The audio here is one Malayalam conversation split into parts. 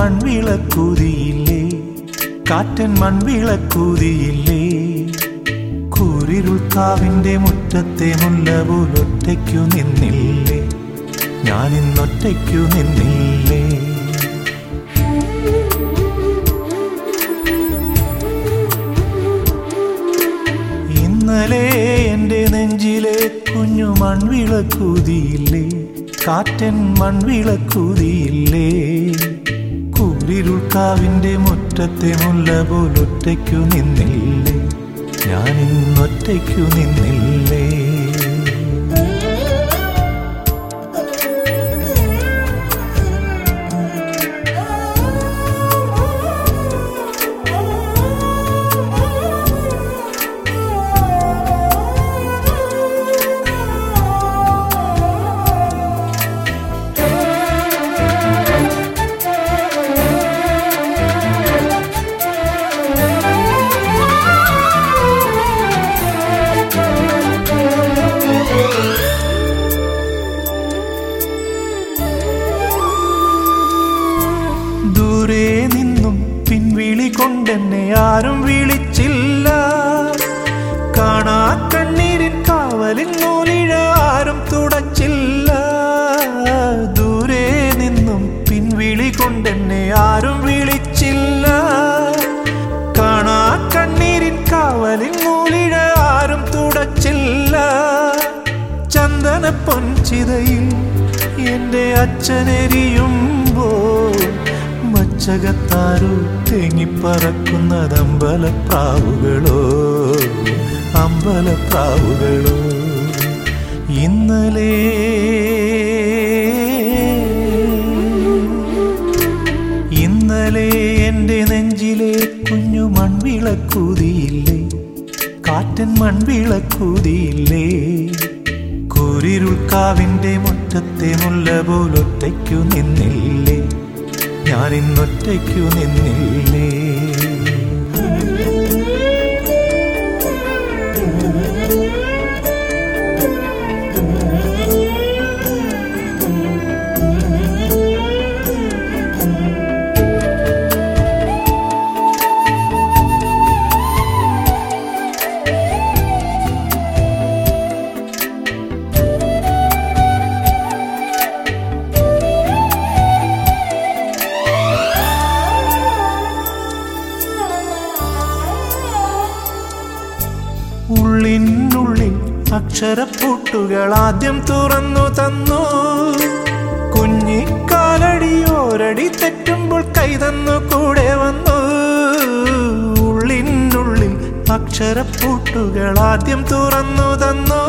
മൺവിളക്കൂതിയില്ലേ കാറ്റൻ മൺവിളക്കൂതിയില്ലേ കൂരിരുൾ കാവിന്റെ മുറ്റത്തെ മുല്ല പോലൊറ്റയ്ക്കു നിന്നില്ലേ ഞാനിന്നൊറ്റയ്ക്കു നിന്നില്ലേ ഇന്നലെ എൻ്റെ നെഞ്ചിലെ കുഞ്ഞു മൺവിളക്കൂതിയില്ലേ കാറ്റൻ മൺവിളക്കൂതിയില്ലേ കൂരിരുൾക്കാവിൻ്റെ മുറ്റത്തെ മുല്ല പോലൊറ്റയ്ക്കു നിന്നില്ലേ ഞാനിന്നൊറ്റയ്ക്കു നിന്നില്ലേ ദൂരെ നിന്നും പിൻവിളി കൊണ്ടെന്നെ ആരും വിളിച്ചില്ല കാണാ കണ്ണീരിൻ കാവലിൻ നൂലിഴ ആരും തുടച്ചില്ല ദൂരെ നിന്നും പിൻവിളി കൊണ്ടെന്നെ ആരും വിളിച്ചില്ല കാണാ കണ്ണീരിൻ കാവലിൻ നൂലിഴ ആരും തുടച്ചില്ല ചന്ദന പൊൻചിതയിൽ എൻ്റെ അച്ഛനെരിയുമ്പോൾ മച്ചകത്താരോ തേങ്ങിപ്പറക്കുന്നത് അമ്പലപ്രാവുകളോ അമ്പലപ്രാവുകളോ ഇന്നലെ ഇന്നലെ എൻ്റെ നെഞ്ചിലെ കുഞ്ഞു മൺവിളക്കൂതിയില്ലേ കാറ്റൻ മൺവിളക്കൂതിയില്ലേ കൂരിരുൾക്കാവിൻ്റെ മുറ്റത്തെ മുല്ല പോലൊറ്റയ്ക്കു നിന്നില്ലേ ഞാനിന്നൊറ്റയ്ക്കു നിന്നില്ലേ ഉള്ളിനുള്ളിൽ അക്ഷരപ്പൂട്ടുകൾ ആദ്യം തുറന്നു തന്നു കുഞ്ഞിക്കാലടിയോരടി തെറ്റുമ്പോൾ കൈതന്നു കൂടെ വന്നു ഉള്ളിനുള്ളിൽ അക്ഷരപ്പൂട്ടുകൾ ആദ്യം തുറന്നു തന്നു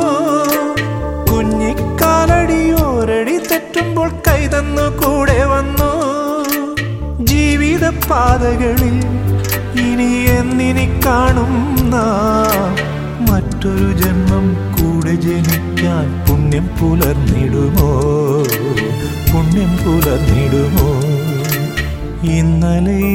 കുഞ്ഞിക്കാലടിയോരടി തെറ്റുമ്പോൾ കൈതന്നു കൂടെ വന്നു ജീവിത പാതകളിൽ ഇനി എന്നിനി കാണും നാം മറ്റൊരു ജന്മം കൂടെ ജനിക്കാൻ പുണ്യം പുലർന്നിടുമോ പുണ്യം പുലർന്നിടുമോ ഇന്നലെ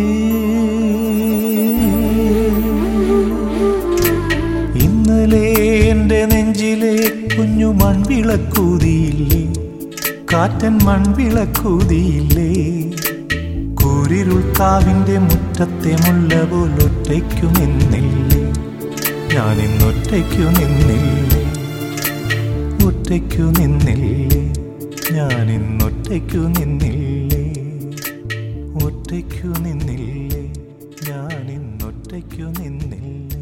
ഇന്നലെ എൻ്റെ നെഞ്ചിലെ കുഞ്ഞു മൺവിളക്കൂതിയില്ലേ കാറ്റൻ മൺവിളക്കൂതിയില്ലേ കൂരിരുൾക്കാവിൻ്റെ മുറ്റത്തെ മുല്ല പോലൊറ്റയ്ക്കു നിന്നില്ലേ ഞാനിന്നൊറ്റയ്ക്കു നിന്നില്ലേ ഒറ്റയ്ക്കു നിന്നില്ലേ ഞാനിന്നൊറ്റയ്ക്കു നിന്നില്ലേ ഒറ്റയ്ക്കു നിന്നില്ലേ ഞാനിന്നൊറ്റയ്ക്കു നിന്നില്ലേ